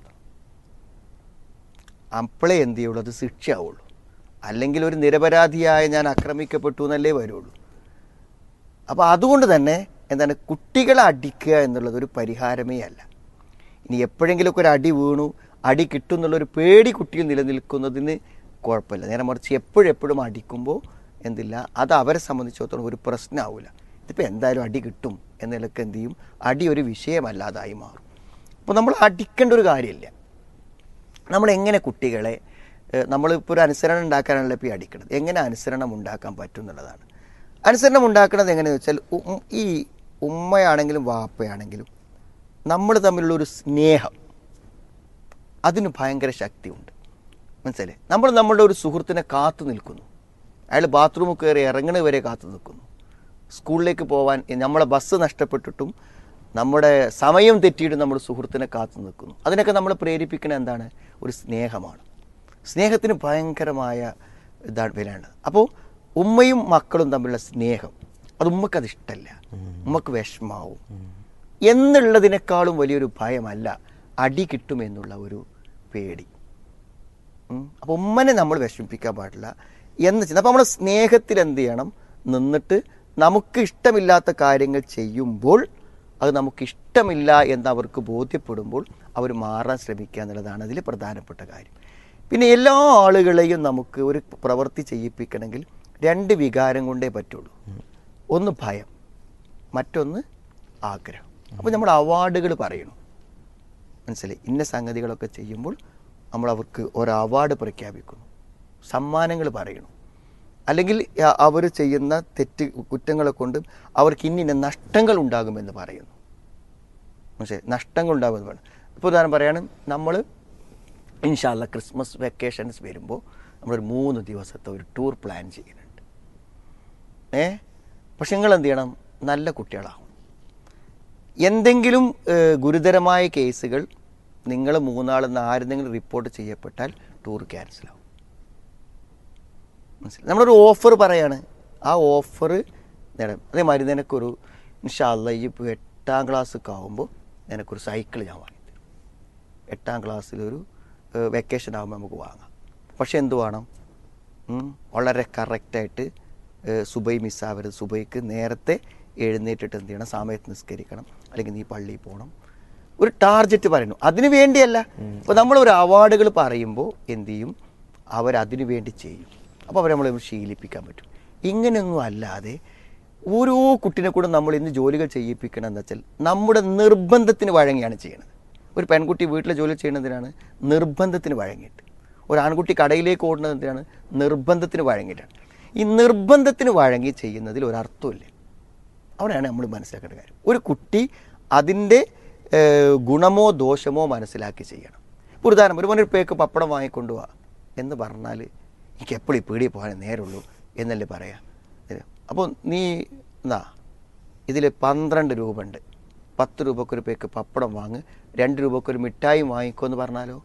അപ്പോഴേ എന്ത് ചെയ്യുള്ളൂ അത് ശിക്ഷയാവുള്ളൂ അല്ലെങ്കിൽ ഒരു നിരപരാധിയായ ഞാൻ ആക്രമിക്കപ്പെട്ടു എന്നല്ലേ വരുള്ളൂ അപ്പോൾ അതുകൊണ്ട് തന്നെ എന്താണ് കുട്ടികളെ അടിക്കുക എന്നുള്ളത് ഒരു പരിഹാരമേ അല്ല ഇനി എപ്പോഴെങ്കിലുമൊക്കെ ഒരു അടി വീണു അടി കിട്ടും എന്നുള്ളൊരു പേടി കുട്ടിയിൽ നിലനിൽക്കുന്നതിന് കുഴപ്പമില്ല നേരെ മറിച്ച് എപ്പോഴെപ്പോഴും അടിക്കുമ്പോൾ എന്തില്ല അത് അവരെ സംബന്ധിച്ചിടത്തോളം ഒരു പ്രശ്നമാവില്ല ഇതിപ്പോൾ എന്തായാലും അടി കിട്ടും എന്ന നിലക്ക് എന്ത് ചെയ്യും അടി ഒരു വിഷയമല്ലാതായി മാറും അപ്പോൾ നമ്മൾ അടിക്കേണ്ട ഒരു കാര്യമില്ല നമ്മൾ എങ്ങനെ കുട്ടികളെ ഏഹ്, നമ്മളിപ്പോൾ ഒരു അനുസരണം ഉണ്ടാക്കാനാണല്ലോ ഇപ്പോൾ ഈ അടിക്കുന്നത് എങ്ങനെ അനുസരണം ഉണ്ടാക്കാൻ പറ്റും എന്നുള്ളതാണ് അനുസരണം ഉണ്ടാക്കുന്നത് എങ്ങനെയെന്ന് വെച്ചാൽ ഉം- ഈ ഉമ്മയാണെങ്കിലും വാപ്പയാണെങ്കിലും നമ്മൾ തമ്മിലുള്ള ഒരു സ്നേഹം അതിന് ഭയങ്കര ശക്തിയുണ്ട് മനസ്സിലായി നമ്മൾ നമ്മളുടെ ഒരു സുഹൃത്തിനെ കാത്തു നിൽക്കുന്നു അയാൾ ബാത്റൂമിൽ കയറി ഇറങ്ങണ വരെ കാത്തു നിൽക്കുന്നു സ്കൂളിലേക്ക് പോകാൻ നമ്മളെ ബസ് നഷ്ടപ്പെട്ടിട്ടും നമ്മുടെ സമയം തെറ്റിയിട്ട് നമ്മൾ സുഹൃത്തിനെ കാത്തു നിൽക്കുന്നു അതിനൊക്കെ നമ്മൾ പ്രേരിപ്പിക്കണ എന്താണ് ഒരു സ്നേഹമാണ് സ്നേഹത്തിന് ഭയങ്കരമായ ഇതാണ് വിലയാണ് അപ്പോൾ ഉമ്മയും മക്കളും തമ്മിലുള്ള സ്നേഹം അത് ഉമ്മക്ക് അത് ഇഷ്ടമല്ല ഉമ്മക്ക് വിഷമാവും എന്നുള്ളതിനേക്കാളും വലിയൊരു ഭയമല്ല അടി കിട്ടുമെന്നുള്ള ഒരു പേടി അപ്പോൾ ഉമ്മനെ നമ്മൾ വിഷമിപ്പിക്കാൻ പാടില്ല എന്ന് ചെയ്യുന്നത് അപ്പോൾ നമ്മുടെ സ്നേഹത്തിൽ എന്ത് ചെയ്യണം നിന്നിട്ട് നമുക്ക് ഇഷ്ടമില്ലാത്ത കാര്യങ്ങൾ ചെയ്യുമ്പോൾ അത് നമുക്ക് ഇഷ്ടമില്ല എന്ന് അവർക്ക് ബോധ്യപ്പെടുമ്പോൾ അവർ മാറാൻ ശ്രമിക്കുക എന്നുള്ളതാണ് അതിൽ പ്രധാനപ്പെട്ട കാര്യം പിന്നെ എല്ലാ ആളുകളെയും നമുക്ക് ഒരു പ്രവൃത്തി ചെയ്യിപ്പിക്കണമെങ്കിൽ രണ്ട് വികാരം കൊണ്ടേ പറ്റുള്ളൂ ഒന്ന് ഭയം മറ്റൊന്ന് ആഗ്രഹം അപ്പോൾ നമ്മൾ അവാർഡുകൾ പറയണം മനസ്സിലായി ഇന്ന സംഗതികളൊക്കെ ചെയ്യുമ്പോൾ നമ്മൾ അവർക്ക് ഒരു അവാർഡ് പ്രഖ്യാപിക്കുന്നു സമ്മാനങ്ങൾ പറയണം അല്ലെങ്കിൽ അവർ ചെയ്യുന്ന തെറ്റ് കുറ്റങ്ങളെ കൊണ്ട് അവർക്ക് ഇന്നിന്ന നഷ്ടങ്ങൾ ഉണ്ടാകുമെന്ന് പറയുന്നു മനസ്സിലായി നഷ്ടങ്ങൾ ഉണ്ടാകുമെന്ന് പറയുന്നു ഇപ്പോൾ ഉദാഹരണം പറയാണ് നമ്മൾ ഇൻഷാല്ല ക്രിസ്മസ് വെക്കേഷൻസ് വരുമ്പോൾ നമ്മളൊരു മൂന്ന് ദിവസത്തെ ഒരു ടൂർ പ്ലാൻ ചെയ്യുന്നുണ്ട് ഏ പക്ഷെ നിങ്ങൾ എന്ത് ചെയ്യണം നല്ല കുട്ടികളാവും എന്തെങ്കിലും ഏഹ്, ഗുരുതരമായ കേസുകൾ നിങ്ങൾ മൂന്നാളെന്ന് ആരെന്തെങ്കിലും റിപ്പോർട്ട് ചെയ്യപ്പെട്ടാൽ ടൂർ ക്യാൻസലാവും മനസ്സിലായി നമ്മളൊരു ഓഫർ പറയാണ് ആ ഓഫർ നേടാം അതേമാതിരി നിനക്കൊരു ഇൻഷാല്ല ഈ ഇപ്പോൾ എട്ടാം ക്ലാസ് ഒക്കെ ആകുമ്പോൾ നിനക്കൊരു സൈക്കിൾ ഞാൻ വാങ്ങിത്തരും എട്ടാം ക്ലാസ്സിലൊരു വെക്കേഷൻ ആകുമ്പോൾ നമുക്ക് വാങ്ങാം പക്ഷെ എന്ത് വേണം ഉം, വളരെ കറക്റ്റായിട്ട് സുബൈ മിസ്സാവരുത് സുബൈക്ക് നേരത്തെ എഴുന്നേറ്റിട്ട് എന്ത് ചെയ്യണം സമയത്ത് നിസ്കരിക്കണം അല്ലെങ്കിൽ നീ പള്ളിയിൽ പോകണം ഒരു ടാർജറ്റ് പറയുന്നു അതിനു വേണ്ടിയല്ല ഇപ്പോൾ നമ്മളൊരു അവാർഡുകൾ പറയുമ്പോൾ എന്ത് ചെയ്യും അവരതിനു വേണ്ടി ചെയ്യും അപ്പോൾ അവരെ നമ്മളെ ശീലിപ്പിക്കാൻ പറ്റും ഇങ്ങനെയൊന്നും അല്ലാതെ ഓരോ കുട്ടിനെ കൂടെ നമ്മൾ ഇന്ന് ജോലികൾ ചെയ്യിപ്പിക്കണം എന്ന് വെച്ചാൽ നമ്മുടെ നിർബന്ധത്തിന് വഴങ്ങിയാണ് ചെയ്യുന്നത് ഒരു പെൺകുട്ടി വീട്ടിലെ ജോലി ചെയ്യുന്നതിനാണ് നിർബന്ധത്തിന് വഴങ്ങിയിട്ട് ഒരു ആൺകുട്ടി കടയിലേക്ക് ഓടുന്നത് എന്തിനാണ് നിർബന്ധത്തിന് വഴങ്ങിയിട്ടാണ് ഈ നിർബന്ധത്തിന് വഴങ്ങി ചെയ്യുന്നതിൽ ഒരർത്ഥമില്ല അവിടെയാണ് നമ്മൾ മനസ്സിലാക്കേണ്ട കാര്യം ഒരു കുട്ടി അതിൻ്റെ ഏഹ്, ഗുണമോ ദോഷമോ മനസ്സിലാക്കി ചെയ്യണം ഇപ്പോൾ ഒരു ഉദാഹരണം ഒരു മോനൊരു പേക്ക് പപ്പടം വാങ്ങിക്കൊണ്ടു വാ എന്ന് പറഞ്ഞാൽ എനിക്ക് എപ്പോഴും ഈ പീടിയിൽ പോകാൻ നേരമുള്ളൂ എന്നല്ലേ പറയാം അപ്പോൾ നീ എന്നാ ഇതിൽ പന്ത്രണ്ട് രൂപ ഉണ്ട് പത്ത് രൂപക്കൊരു പേക്ക് പപ്പടം വാങ്ങ് രണ്ട് രൂപക്കൊരു മിഠായി വാങ്ങിക്കോ എന്ന് പറഞ്ഞാലോ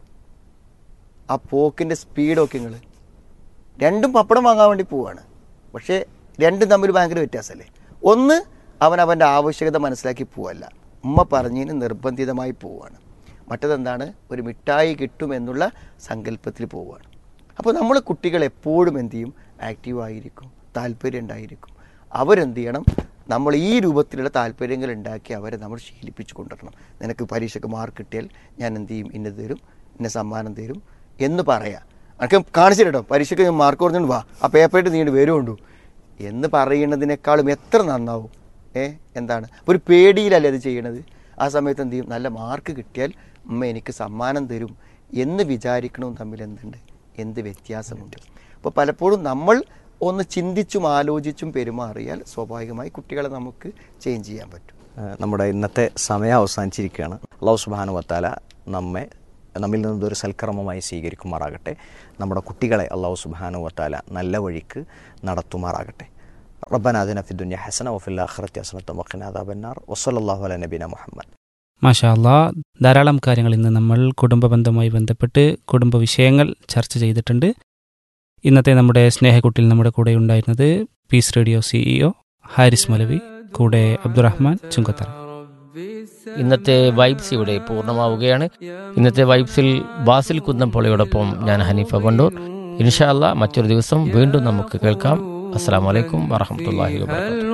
ആ പോക്കിൻ്റെ സ്പീഡൊക്കെ നിങ്ങൾ രണ്ടും പപ്പടം വാങ്ങാൻ വേണ്ടി പോവാണ് പക്ഷേ രണ്ടും തമ്മിൽ ഭയങ്കര വ്യത്യാസമല്ലേ ഒന്ന് അവൻ അവൻ്റെ ആവശ്യകത മനസ്സിലാക്കി പോവല്ല ഉമ്മ പറഞ്ഞതിന് നിർബന്ധിതമായി പോവുകയാണ് മറ്റതെന്താണ് ഒരു മിഠായി കിട്ടുമെന്നുള്ള സങ്കല്പത്തിൽ പോവുകയാണ് അപ്പോൾ നമ്മൾ കുട്ടികൾ എപ്പോഴും എന്ത് ചെയ്യും ആക്റ്റീവായിരിക്കും താല്പര്യം ഉണ്ടായിരിക്കും അവരെന്ത് ചെയ്യണം നമ്മൾ ഈ രൂപത്തിലുള്ള താല്പര്യങ്ങൾ ഉണ്ടാക്കി അവരെ നമ്മൾ ശീലിപ്പിച്ചു കൊണ്ടുവരണം നിനക്ക് പരീക്ഷയ്ക്ക് മാർക്ക് കിട്ടിയാൽ ഞാൻ എന്ത് ചെയ്യും ഇന്നത് തരും ഇന്ന സമ്മാനം തരും എന്ന് പറയാം എനിക്ക് കാണിച്ചിട്ടോ പരീക്ഷയ്ക്ക് ഞാൻ മാർക്ക് കുറഞ്ഞു വാ ആ പേപ്പറായിട്ട് നീണ്ട് വരുമുണ്ടു എന്ന് പറയുന്നതിനേക്കാളും എത്ര നന്നാവും ഏ എന്താണ് ഒരു പേടിയിലല്ലേ അത് ചെയ്യണത് ആ സമയത്ത് എന്ത് ചെയ്യും നല്ല മാർക്ക് കിട്ടിയാൽ ഉമ്മ എനിക്ക് സമ്മാനം തരും എന്ന് വിചാരിക്കണവും തമ്മിൽ എന്തുണ്ട് എന്ത് വ്യത്യാസമുണ്ട് അപ്പോൾ പലപ്പോഴും നമ്മൾ ഒന്ന് ചിന്തിച്ചും ആലോചിച്ചും പെരുമാറിയാൽ സ്വാഭാവികമായി കുട്ടികളെ നമുക്ക് ചേഞ്ച് ചെയ്യാൻ പറ്റും
ഏഹ് നമ്മുടെ ഇന്നത്തെ സമയം അവസാനിച്ചിരിക്കുകയാണ് അള്ളാഹു സുബാനു വത്താല നമ്മെ നമ്മിൽ നിന്ന് ഒരു സൽക്കർമ്മമായി സ്വീകരിക്കുമാറാകട്ടെ നമ്മുടെ കുട്ടികളെ അള്ളാഹു സുബാനു വത്താല നല്ല വഴിക്ക് നടത്തുമാറാകട്ടെ റബ്ബന അതിന ഫി ദുനിയ ഹസന വഫിൽ ആഖിറത്തി ഹസനത്തും വഖിന അദാബന്നാർ വസ്സല്ലല്ലാഹു അലാ നബീന മുഹമ്മദ്
മാഷാ അല്ലാ ധാരാളം കാര്യങ്ങൾ ഇന്ന് നമ്മൾ കുടുംബ ബന്ധവുമായി ബന്ധപ്പെട്ട് കുടുംബ വിഷയങ്ങൾ ചർച്ച ചെയ്തിട്ടുണ്ട് ഇന്നത്തെ നമ്മുടെ സ്നേഹക്കുട്ടിൽ നമ്മുടെ കൂടെ ഉണ്ടായിരുന്നത് peace radio CEO Haris Moulavi കൂടെ അബ്ദുറഹ്മാൻ ചുങ്കത്തറ
ഇന്നത്തെ വൈബ്സ് ഇവിടെ പൂർണ്ണമാവുകയാണ് ഇന്നത്തെ വൈബ്സിൽ ബാസിൽ കുന്നംപൊളിയോടൊപ്പം ഞാൻ ഹനീഫ ബണ്ടൂർ ഇൻഷാല്ല മറ്റൊരു ദിവസം വീണ്ടും നമുക്ക് കേൾക്കാം അസ്സാം വലൈക്കും വറഹമത്തല്ലാഹി വാബർക്കാത്തു